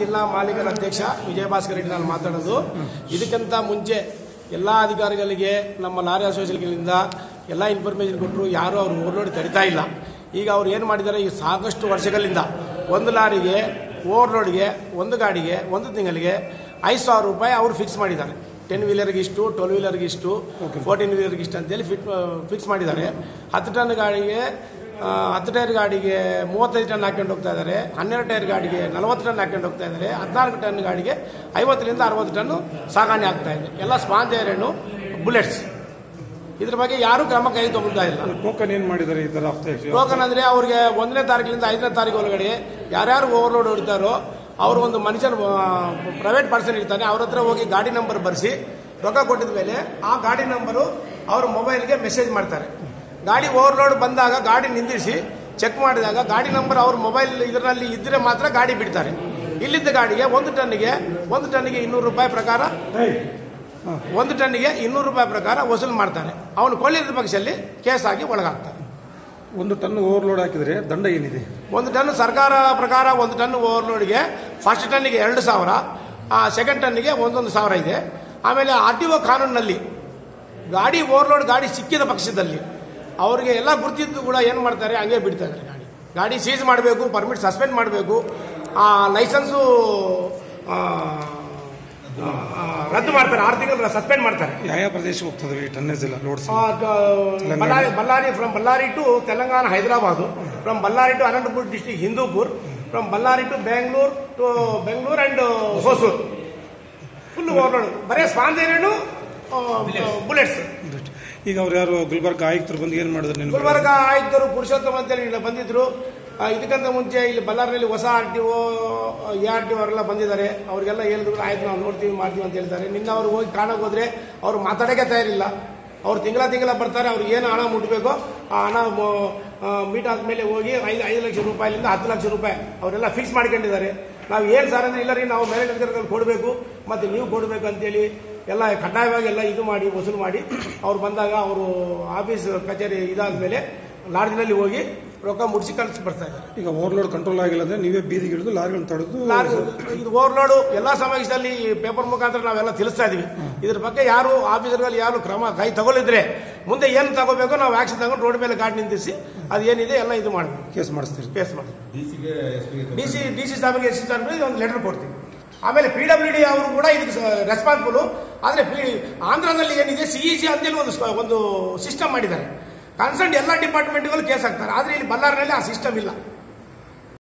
ಜಿಲ್ಲಾ ಮಾಲೀಕರ ಅಧ್ಯಕ್ಷ ವಿಜಯಭಾಸ್ಕರ್ ರೆಡ್ಡಿ ನಾನು ಮಾತಾಡೋದು ಇದಕ್ಕಿಂತ ಮುಂಚೆ ಎಲ್ಲ ಅಧಿಕಾರಿಗಳಿಗೆ ನಮ್ಮ ಲಾರಿ ಅಸೋಸಿಯೇಷನ್ಗಳಿಂದ ಎಲ್ಲ ಇನ್ಫಾರ್ಮೇಷನ್ ಕೊಟ್ಟರು ಯಾರೂ ಅವ್ರು ಓವರ್ಲೋಡ್ ತಡಿತಾ ಇಲ್ಲ ಈಗ ಅವ್ರು ಏನು ಮಾಡಿದ್ದಾರೆ ಈ ಸಾಕಷ್ಟು ವರ್ಷಗಳಿಂದ ಒಂದು ಲಾರಿಗೆ ಓವರ್ಲೋಡ್ಗೆ ಒಂದು ಗಾಡಿಗೆ ಒಂದು ತಿಂಗಳಿಗೆ ಐದು ಸಾವಿರ ರೂಪಾಯಿ ಅವರು ಫಿಕ್ಸ್ ಮಾಡಿದ್ದಾರೆ ಟೆನ್ ವೀಲರ್ಗೆ ಇಷ್ಟು ಟ್ವೆಲ್ ವೀಲರ್ಗೆ ಇಷ್ಟು ಫೋರ್ಟೀನ್ ವೀಲರ್ಗೆ ಇಷ್ಟು ಅಂತೇಳಿ ಫಿಟ್ ಫಿಕ್ಸ್ ಮಾಡಿದ್ದಾರೆ ಹತ್ತು ಟನ್ ಗಾಡಿಗೆ ಆ, ಹತ್ತು ಟೈರ್ ಗಾಡಿಗೆ ಮೂವತ್ತೈದು ಟನ್ ಹಾಕೊಂಡು ಹೋಗ್ತಾ ಇದ್ದಾರೆ ಹನ್ನೆರಡು ಟೈರ್ ಗಾಡಿಗೆ ನಲವತ್ತು ಟನ್ ಹಾಕೊಂಡು ಹೋಗ್ತಾ ಇದ್ದಾರೆ ಹದಿನಾಲ್ಕು ಟನ್ ಗಾಡಿಗೆ ಐವತ್ತರಿಂದ ಅರವತ್ತು ಟನ್ನು ಸಾಗಣೆ ಆಗ್ತಾ ಇದೆ ಎಲ್ಲ ಸ್ಪಾಂಜ್ ಐರನ್ನು ಬುಲೆಟ್ಸ್ ಇದ್ರ ಬಗ್ಗೆ ಯಾರೂ ಕ್ರಮ ಕೈ ತಗೊಳ್ತಾ ಇಲ್ಲ ಟೋಕನ್ ಏನ್ ಮಾಡಿದ್ದಾರೆ ಈ ತರ ಆಗ್ತಾ ಇದೆ? ಟೋಕನ್ ಅಂದ್ರೆ ಅವ್ರಿಗೆ ಒಂದನೇ ತಾರೀಕಿನಿಂದ ಐದನೇ ತಾರೀಕು ಒಳಗಡೆ ಯಾರ್ಯಾರು ಓವರ್ಲೋಡ್ ಹೊಡಿತಾರೋ ಅವರು ಒಂದು ಮನುಷ್ಯನ ಪ್ರೈವೇಟ್ ಪರ್ಸನ್ ಇರ್ತಾನೆ ಅವ್ರ ಹತ್ರ ಹೋಗಿ ಗಾಡಿ ನಂಬರ್ ಬರೆಸಿ ರೊಕ್ಕ ಕೊಟ್ಟಿದ ಮೇಲೆ ಆ ಗಾಡಿ ನಂಬರು ಅವ್ರ ಮೊಬೈಲ್ಗೆ ಮೆಸೇಜ್ ಮಾಡ್ತಾರೆ ಗಾಡಿ ಓವರ್ಲೋಡ್ ಬಂದಾಗ ಗಾಡಿ ನಿಂದಿರಿಸಿ ಚೆಕ್ ಮಾಡಿದಾಗ ಗಾಡಿ ನಂಬರ್ ಅವ್ರ ಮೊಬೈಲ್ ಇದರಲ್ಲಿ ಇದ್ರೆ ಮಾತ್ರ ಗಾಡಿ ಬಿಡ್ತಾರೆ ಇಲ್ಲಿದ್ದ ಗಾಡಿಗೆ ಒಂದು ಟನ್ನಿಗೆ ಒಂದು ಟನ್ನಿಗೆ ಇನ್ನೂರು ರೂಪಾಯಿ ಪ್ರಕಾರ ಒಂದು ಟನ್ನಿಗೆ ಇನ್ನೂರು ರೂಪಾಯಿ ಪ್ರಕಾರ ವಸೂಲು ಮಾಡ್ತಾರೆ ಅವನು ಕೊಳ್ಳಿದ ಪಕ್ಷದಲ್ಲಿ ಕೇಸ್ ಆಗಿ ಒಳಗಾಗ್ತಾರೆ ಒಂದು ಟನ್ ಓವರ್ಲೋಡ್ ಹಾಕಿದ್ರೆ ದಂಡ ಏನಿದೆ ಒಂದು ಟನ್ ಸರ್ಕಾರ ಪ್ರಕಾರ ಒಂದು ಟನ್ ಓವರ್ಲೋಡ್ಗೆ ಫಸ್ಟ್ ಟನ್ನಿಗೆ ಎರಡು ಸಾವಿರ ಸೆಕೆಂಡ್ ಟನ್ನಿಗೆ ಒಂದೊಂದು ಸಾವಿರ ಇದೆ ಆಮೇಲೆ ಆರ್ ಟಿ ಒ ಕಾನೂನಿನಲ್ಲಿ ಗಾಡಿ ಓವರ್ಲೋಡ್ ಗಾಡಿ ಸಿಕ್ಕಿದ ಪಕ್ಷದಲ್ಲಿ ಅವರಿಗೆ ಎಲ್ಲ ಗುರುತಿದ್ದು ಕೂಡ ಏನು ಮಾಡ್ತಾರೆ ಹಂಗೆ ಬಿಡ್ತಾ ಇದ್ದಾರೆ ಗಾಡಿ ಗಾಡಿ ಸೀಸ್ ಮಾಡಬೇಕು ಪರ್ಮಿಟ್ ಸಸ್ಪೆಂಡ್ ಮಾಡಬೇಕು ಲೈಸೆನ್ಸು ಆ, ಆ, ರದ್ದು ಮಾಡ್ತಾರೆ ಆರು ತಿಂಗಳು ಸಸ್ಪೆಂಡ್ ಮಾಡ್ತಾರೆ ಯಾವ ಪ್ರದೇಶಕ್ಕೆ ಹೋಗ್ತದೆ ಈ ಟನ್ನೇಜ್ ಎಲ್ಲ ಲೋಡ್ಸ್ ಆ, ದ- Bellary Bellary from Bellary to Telangana Hyderabad from Bellary to Anantapur district Hindupur from Bellary to Bengaluru to Bengaluru and Hosur full overload ಬರೇ ಸ್ಪಾಂಜೇನು ಬುಲೆಟ್ಸ್ ಈಗ ಅವ್ರು ಯಾರು ಗುಲ್ಬರ್ಗ ಆಯುಕ್ತರು ಬಂದು ಏನ್ ಮಾಡಿದ್ರು ನಿನ್ಗೆ ಗುಲ್ಬರ್ಗ ಆಯುಕ್ತರು ಪುರುಷೋತ್ತಮ ಅಂತೇಳಿ ಇಲ್ಲಿ ಬಂದಿದ್ರು ಆ, ಇದಕ್ಕಿಂತ ಮುಂಚೆ ಇಲ್ಲಿ ಬಳ್ಳಾರಿನಲ್ಲಿ ಹೊಸ R T O A R T O ಬಂದಿದ್ದಾರೆ ಅವ್ರಿಗೆಲ್ಲ ಹೇಳಿದ್ರು ಆಯ್ತು ನಾವು ನೋಡ್ತೀವಿ ಮಾಡ್ತೀವಿ ಅಂತ ಹೇಳ್ತಾರೆ ನಿನ್ನ ಅವ್ರು ಹೋಗಿ ಕಾಣಕ್ಕೆ ಹೋದ್ರೆ ಅವ್ರು ಮಾತಾಡೋಕೆ ತಯಾರಿಲ್ಲ ಅವ್ರು ತಿಂಗಳ ತಿಂಗಳ ಬರ್ತಾರೆ ಅವ್ರಿಗೆ ಏನು ಹಣ ಮುಟ್ಬೇಕೋ ಆ ಹಣ ಮೀಟ್ ಆದ್ಮೇಲೆ ಹೋಗಿ ಐದು ಐದು ಲಕ್ಷ ರೂಪಾಯಿಲಿಂದ ಹತ್ತು ಲಕ್ಷ ರೂಪಾಯಿ ಅವರೆಲ್ಲ ಫಿಕ್ಸ್ ಮಾಡ್ಕೊಂಡಿದ್ದಾರೆ ನಾವು ಏನು ಸರ್ ಅಂದ್ರೆ ಇಲ್ಲ ರೀ ನಾವು ಮೇಲೆ ಅಧಿಕಾರಿಗಳು ಕೊಡಬೇಕು ಮತ್ತೆ ನೀವು ಕೊಡಬೇಕು ಅಂತೇಳಿ ಎಲ್ಲ ಕಡ್ಡಾಯವಾಗಿ ಎಲ್ಲ ಇದು ಮಾಡಿ ವಸೂಲು ಮಾಡಿ ಅವ್ರು ಬಂದಾಗ ಅವರು ಆಫೀಸ್ ಕಚೇರಿ ಇದಾದ್ಮೇಲೆ ಲಾಡ್ಜ್ನಲ್ಲಿ ಹೋಗಿ ರೊಕ್ಕ ಮುಡಿಸಿ ಕಳಿಸಿ ಬರ್ತಾ ಇದ್ದಾರೆ ಈಗ ಓವರ್ಲೋಡ್ ಕಂಟ್ರೋಲ್ ಆಗಿಲ್ಲ ಅಂದ್ರೆ ನೀವೇ ಬೀದಿಗೆ ಹಿಡಿದು ಲಾರಿಗಳನ್ನ ತಡೆದು ಲಾರಿ ಇದು ಓವರ್ಲೋಡು ಎಲ್ಲ ಸಮಾವೇಶದಲ್ಲಿ ಪೇಪರ್ ಮುಖಾಂತರ ನಾವೆಲ್ಲ ತಿಳಿಸ್ತಾ ಇದೀವಿ ಇದ್ರ ಬಗ್ಗೆ ಯಾರು ಆಫೀಸರ್ಗಳು ಯಾರು ಕ್ರಮ ಕೈ ತಗೊಳ್ಳಿದ್ರೆ ಮುಂದೆ ಏನು ತಗೋಬೇಕೋ ನಾವು ಆಕ್ಷನ್ ತಗೊಂಡು ರೋಡ್ ಮೇಲೆ ಗಾಡಿ ನಿಂತಿಸಿ ಅದು ಏನಿದೆ ಎಲ್ಲ ಇದು ಮಾಡಬೇಕು ಕೇಸ್ ಮಾಡಿಸ್ತೀರಿ ಕೇಸ್ ಮಾಡಿ ಡಿ ಸಿ ಡಿ ಸಿ ಸಾಹೇಬ್ಗೆ ಎಸ್ ಸಿ ಸಾಹೇಬ್ಗೆ ಒಂದು ಲೆಟರ್ ಕೊಡ್ತೀವಿ ಆಮೇಲೆ ಪಿ ಡಬ್ಲ್ಯೂ ಡಿ ಅವರು ಕೂಡ ಇದಕ್ಕೆ ರೆಸ್ಪಾನ್ಸಿಬಲ್ ಆದರೆ ಪಿ ಆಂಧ್ರದಲ್ಲಿ ಏನಿದೆ ಸಿ ಇ ಸಿ ಅಂತೇಳಿ ಒಂದು ಸ- ಒಂದು ಸಿಸ್ಟಮ್ ಮಾಡಿದ್ದಾರೆ ಕನ್ಸರ್ನ್ ಎಲ್ಲ ಡಿಪಾರ್ಟ್ಮೆಂಟ್ಗಳು ಕೇಸ್ ಹಾಕ್ತಾರೆ ಆದರೆ ಇಲ್ಲಿ ಬಳ್ಳಾರಿನಲ್ಲಿ ಆ ಸಿಸ್ಟಮ್ ಇಲ್ಲ